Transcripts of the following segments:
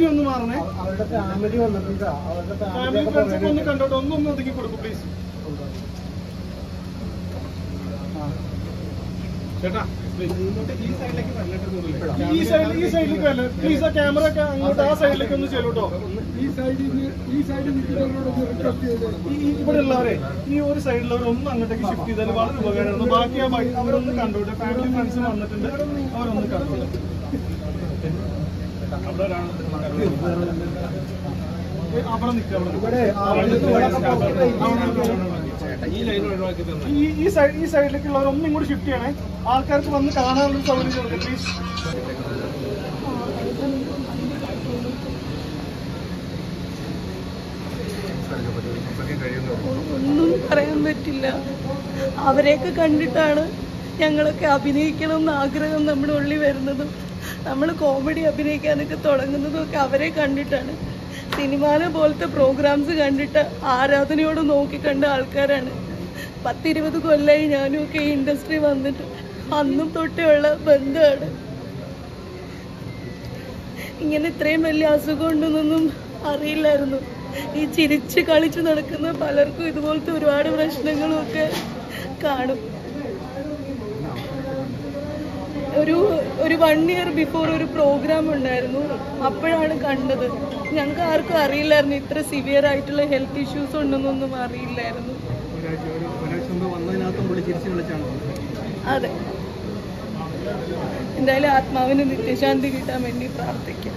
ഇനി ഒന്ന് മാറണേ അവരുടെ ഫാമിലി വന്നിട്ടുണ്ട് അവരുടെ ഫാമിലി ഫ്രണ്ട്സ് ഒക്കെ ഒന്ന് കണ്ടോട്ടെ ഒന്നൊന്ന് ഒതുക്കി കൊടുക്കും പ്ലീസ് ചേട്ടാ ഈ സൈഡിൽ ഈ സൈഡിലേക്ക് വല്ല പ്ലീസ് ആ ക്യാമറ ഒക്കെ അങ്ങോട്ട് ആ സൈഡിലേക്ക് ഒന്ന് ചെല്ലൂട്ടോ ഈ സൈഡിൽ ഈ സൈഡിൽ നിൽക്കുന്നവരോട് റിക്വസ്റ്റ് ചെയ്തത് ഈ ഈ ഇവിടെ ഉള്ളവരെ ഈ ഒരു സൈഡിലുള്ളവർ ഒന്ന് അങ്ങോട്ടേക്ക് ഷിഫ്റ്റ് ചെയ്താൽ വളരെ ഉപകാരമാണ് ബാക്കി ആ ബൈ- അവരൊന്ന് കണ്ടോട്ടെ ഫാമിലി ഫ്രണ്ട്സ് വന്നിട്ടുണ്ട് അവരൊന്ന് കണ്ടോട്ടെ അവിടെ ഒരാൾ ഏ, അവിടെ നിൽക്കുക അവിടെ നിൽക്കുക. ഇവിടെ ഈ ഈ സൈഡ് ഈ സൈഡിലേക്കുള്ളവർ ഒന്നും കൂടി ഷിഫ്റ്റ് ചെയ്യണേ ആൾക്കാർക്ക് വന്ന് കാണാനുള്ള സൗകര്യം കൊടുക്കുക പ്ലീസ് ഒന്നും പറയാൻ പറ്റില്ല അവരെയൊക്കെ കണ്ടിട്ടാണ് ഞങ്ങളൊക്കെ അഭിനയിക്കണം എന്ന് ആഗ്രഹം നമ്മുടെ ഉള്ളിൽ വരുന്നതും നമ്മൾ കോമഡി അഭിനയിക്കാനൊക്കെ തുടങ്ങുന്നതും ഒക്കെ അവരെ കണ്ടിട്ടാണ് സിനിമാനെ പോലത്തെ പ്രോഗ്രാംസ് കണ്ടിട്ട് ആരാധനയോട് നോക്കിക്കണ്ട ആൾക്കാരാണ് പത്തിരുപത് കൊല്ലമായി ഞാനും ഒക്കെ ഈ ഇൻഡസ്ട്രി വന്നിട്ട് അന്നും തൊട്ടേ ഉള്ള ബന്ധമാണ് ഇങ്ങനെ ഇത്രയും വലിയ അസുഖം ഉണ്ടെന്നൊന്നും അറിയില്ലായിരുന്നു ഈ ചിരിച്ച് കളിച്ച് നടക്കുന്ന പലർക്കും ഇതുപോലത്തെ ഒരുപാട് പ്രശ്നങ്ങളും ഒക്കെ കാണും ഒരു ഒരു വൺ ഇയർ ബിഫോർ ഒരു പ്രോഗ്രാം ഉണ്ടായിരുന്നു അപ്പോഴാണ് കണ്ടത് ഞങ്ങൾക്ക് ആർക്കും അറിയില്ലായിരുന്നു ഇത്ര സിവിയർ ആയിട്ടുള്ള ഹെൽത്ത് ഇഷ്യൂസ് ഉണ്ടെന്നൊന്നും അറിയില്ലായിരുന്നു അതെ എന്തായാലും ആത്മാവിന് നിത്യശാന്തി കിട്ടാൻ വേണ്ടി പ്രാർത്ഥിക്കാം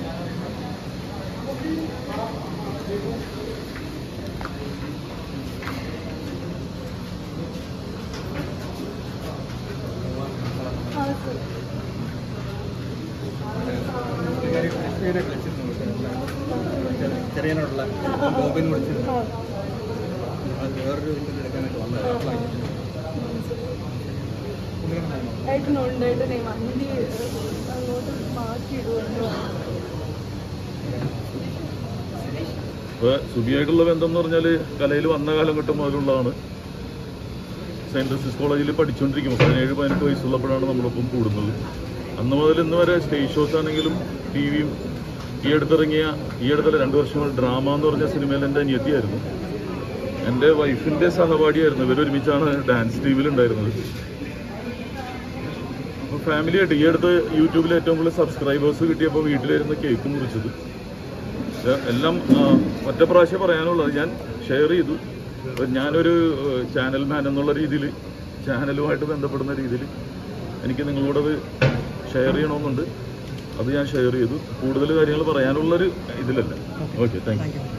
ആ, സർ. ചെറിയനോടുള്ള ആ, ആ, ആ. ബോബിന് വിളിച്ചത് ആ. അത് വേറൊരു ഇതിന്റെ എടുക്കാനായിട്ട് വന്നത് ഏട്ടനുണ്ട് ഏട്ടനെ വണ്ടി അങ്ങോട്ട് മാറ്റിയിടുമല്ലോ ഇപ്പൊ സുബിയായിട്ടുള്ള ബന്ധം എന്ന് പറഞ്ഞാല് കലയിൽ വന്ന കാലം തൊട്ട് മുതലുള്ളതാണ് സെന്റ് ജോസഫ് കോളേജിൽ പഠിച്ചുകൊണ്ടിരിക്കുമ്പോൾ പതിനേഴ് പതിനെട്ട് വയസ്സുള്ളപ്പോഴാണ് നമ്മളൊപ്പം കൂടുന്നത് അന്ന് മുതൽ ഇന്ന് വരെ സ്റ്റേജ് ഷോസ് ആണെങ്കിലും ടി വിയും ഈ അടുത്തിറങ്ങിയ ഈ അടുത്തല്ല രണ്ട് വർഷം മുതൽ ഡ്രാമ എന്ന് പറഞ്ഞ സിനിമയിൽ എൻ്റെ അനിയത്തിയായിരുന്നു എൻ്റെ വൈഫിൻ്റെ സഹപാഠിയായിരുന്നു ഇവരൊരുമിച്ചാണ് ഡാൻസ് ടീമിൽ ഉണ്ടായിരുന്നത് അപ്പോൾ ഫാമിലി ആയിട്ട് ഈ അടുത്ത് യൂട്യൂബിൽ ഏറ്റവും കൂടുതൽ സബ്സ്ക്രൈബേഴ്സ് കിട്ടിയപ്പോൾ വീട്ടിലിരുന്ന് കേക്ക് മുറിച്ചത് ഇത് എല്ലാം ആ, ഒറ്റ പ്രാവശ്യം പറയാനുള്ളത് ഞാൻ ഷെയർ ചെയ്തു അപ്പോൾ ഞാനൊരു ചാനൽ മാൻ എന്നുള്ള രീതിയിൽ ചാനലുമായിട്ട് ബന്ധപ്പെടുന്ന രീതിയിൽ എനിക്ക് നിങ്ങളോടത് ഷെയർ ചെയ്യണമെന്നുണ്ട് അത് ഞാൻ ഷെയർ ചെയ്തു കൂടുതൽ കാര്യങ്ങൾ പറയാനുള്ളൊരു ഇതിലല്ല ഓക്കെ താങ്ക് യു